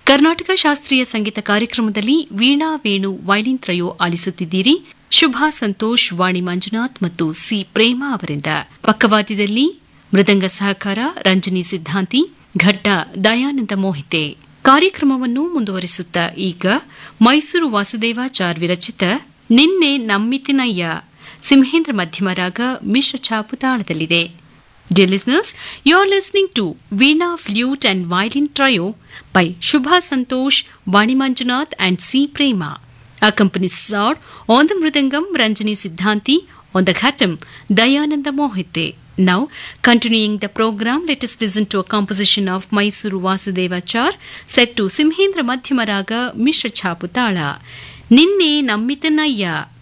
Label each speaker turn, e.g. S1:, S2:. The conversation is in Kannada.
S1: ಕರ್ನಾಟಕ ಶಾಸ್ತ್ರೀಯ ಸಂಗೀತ ಕಾರ್ಯಕ್ರಮದಲ್ಲಿ ವೀಣಾ ವೇಣು ವೈಲಿನ್ ತ್ರಯೋ ಆಲಿಸುತ್ತಿದ್ದೀರಿ ಶುಭಾ ಸಂತೋಷ್ ವಾಣಿ ಮಂಜುನಾಥ್ ಮತ್ತು ಸಿ ಪ್ರೇಮ ಅವರಿಂದ ಪಕ್ಕವಾದ್ಯದಲ್ಲಿ ಮೃದಂಗ ಸಹಕಾರ ರಂಜನಿ ಸಿದ್ಧಾಂತಿ ಘಟ್ಟ ದಯಾನಂದ ಮೋಹಿತೆ ಕಾರ್ಯಕ್ರಮವನ್ನು ಮುಂದುವರಿಸುತ್ತಾ ಈಗ ಮೈಸೂರು ವಾಸುದೇವಾಚಾರ್ ವಿರಚಿತ ನಿನ್ನೆ ನಮ್ಮಿತಿನಯ್ಯ ಸಿಂಹೇಂದ್ರ ಮಧ್ಯಮ ರಾಗ ಮಿಶ್ರ ಛಾಪು ತಾಳದಲ್ಲಿದೆ Dear listeners, you're listening to Veena Flute and Violin Trio by Shubha Santosh, Vani Manjunath and C. Prema. Accompanies are on the Mridangam Ranjani Siddhanti, on the Ghatam Dayananda Mohite. Now, continuing the program, let us listen to a composition of Mysuru Vasudevachar set to Simhendra Madhyamaraga Mishra Chaputala. Ninne Nammitanayya